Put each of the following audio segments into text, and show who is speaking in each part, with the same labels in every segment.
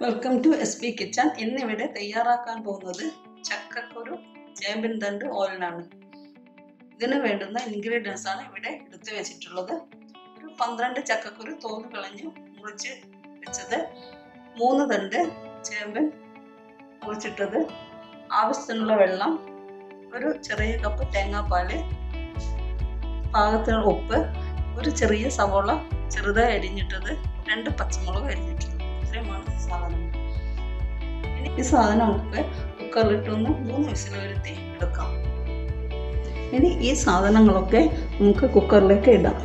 Speaker 1: welcome to S P kitchen ഇന്നിവിടെ തയ്യാറാക്കാൻ പോകുന്നത് ചക്കക്കുരു ചേമ്പിൻ തണ്ട് ഓലനാണ് ഇതിന് വേണ്ടുന്ന ഇൻഗ്രീഡിയൻസ് ആണ് ഇവിടെ എടുത്തു വെച്ചിട്ടുള്ളത് ഒരു പന്ത്രണ്ട് ചക്കക്കുരു തോല് കളഞ്ഞു മുറിച്ച് വെച്ചത് മൂന്ന് തണ്ട് ചേമ്പൻ മുറിച്ചിട്ടത് ആവശ്യത്തിനുള്ള വെള്ളം ഒരു ചെറിയ കപ്പ് തേങ്ങാപ്പാല് പാകത്തിനുള്ള ഉപ്പ് ഒരു ചെറിയ സവോള ചെറുതായി അരിഞ്ഞിട്ടത് രണ്ട് പച്ചമുളക് അരിഞ്ഞിട്ടത് ഇത്രയുമാണ് സാധനങ്ങൾ ഇനി ഈ സാധനം നമുക്ക് കുക്കറിലിട്ടൊന്ന് മൂന്ന് വിസിൽ വരുത്തി എടുക്കാം ഇനി ഈ സാധനങ്ങളൊക്കെ നമുക്ക് കുക്കറിലേക്ക് ഇടാം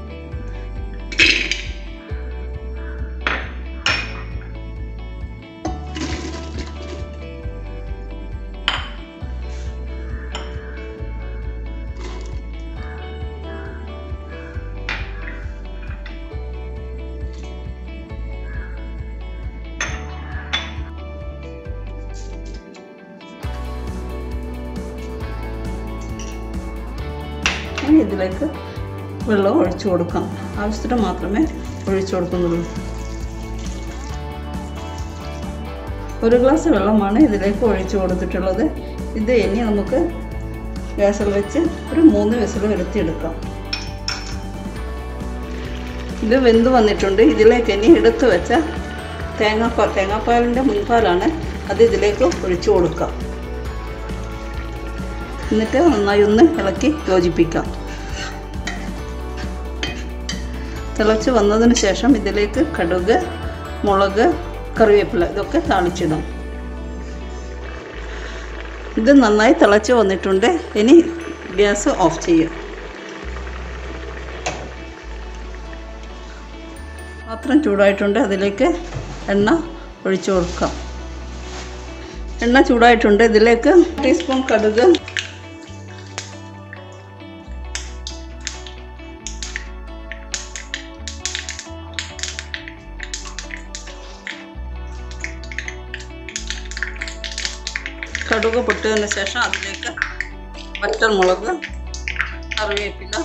Speaker 1: ഇനി ഇതിലേക്ക് വെള്ളം ഒഴിച്ചു കൊടുക്കാം ആവശ്യത്തിന് മാത്രമേ ഒഴിച്ചു കൊടുക്കുന്നുള്ളൂ ഒരു ഗ്ലാസ് വെള്ളമാണ് ഇതിലേക്ക് ഒഴിച്ചു കൊടുത്തിട്ടുള്ളത് ഇത് ഇനി നമുക്ക് ഗ്യാസിൽ വെച്ച് ഒരു മൂന്ന് വിസിൽ വരുത്തിയെടുക്കാം ഇത് വെന്ത് വന്നിട്ടുണ്ട് ഇതിലേക്ക് ഇനി എടുത്തു വെച്ച തേങ്ങാപ്പാൽ തേങ്ങാപ്പാലിൻ്റെ മുൻപാലാണ് അത് ഇതിലേക്ക് ഒഴിച്ചു കൊടുക്കാം എന്നിട്ട് നന്നായി ഒന്ന് ഇളക്കി യോജിപ്പിക്കാം തിളച്ച് വന്നതിന് ശേഷം ഇതിലേക്ക് കടുക് മുളക് കറിവേപ്പില ഇതൊക്കെ താളിച്ചിടാം ഇത് നന്നായി തിളച്ച് വന്നിട്ടുണ്ട് ഇനി ഗ്യാസ് ഓഫ് ചെയ്യാം പാത്രം ചൂടായിട്ടുണ്ട് അതിലേക്ക് എണ്ണ ഒഴിച്ചു കൊടുക്കാം എണ്ണ ചൂടായിട്ടുണ്ട് ഇതിലേക്ക് ടീസ്പൂൺ കടുക് കടുക് പൊട്ടിയതിന് ശേഷം അതിലേക്ക് വറ്റൽമുളക് കറിവേപ്പില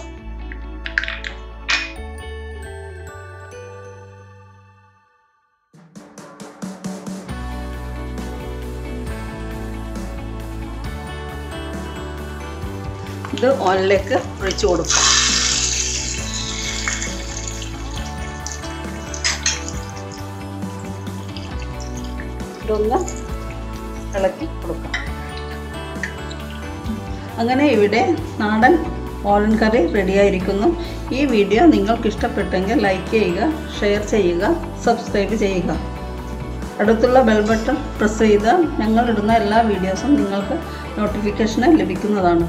Speaker 1: ഇത് ഓനിലേക്ക് ഒഴിച്ചു കൊടുക്കാം ഇതൊന്ന് ഇളക്കി കൊടുക്കാം അങ്ങനെ ഇവിടെ നാടൻ ഓലൻ കറി റെഡിയായിരിക്കുന്നു ഈ വീഡിയോ നിങ്ങൾക്ക് ഇഷ്ടപ്പെട്ടെങ്കിൽ ലൈക്ക് ചെയ്യുക ഷെയർ ചെയ്യുക സബ്സ്ക്രൈബ് ചെയ്യുക അടുത്തുള്ള ബെൽ ബട്ടൺ പ്രസ് ചെയ്താൽ ഞങ്ങൾ ഇടുന്ന എല്ലാ വീഡിയോസും നിങ്ങൾക്ക് നോട്ടിഫിക്കേഷന് ലഭിക്കുന്നതാണ്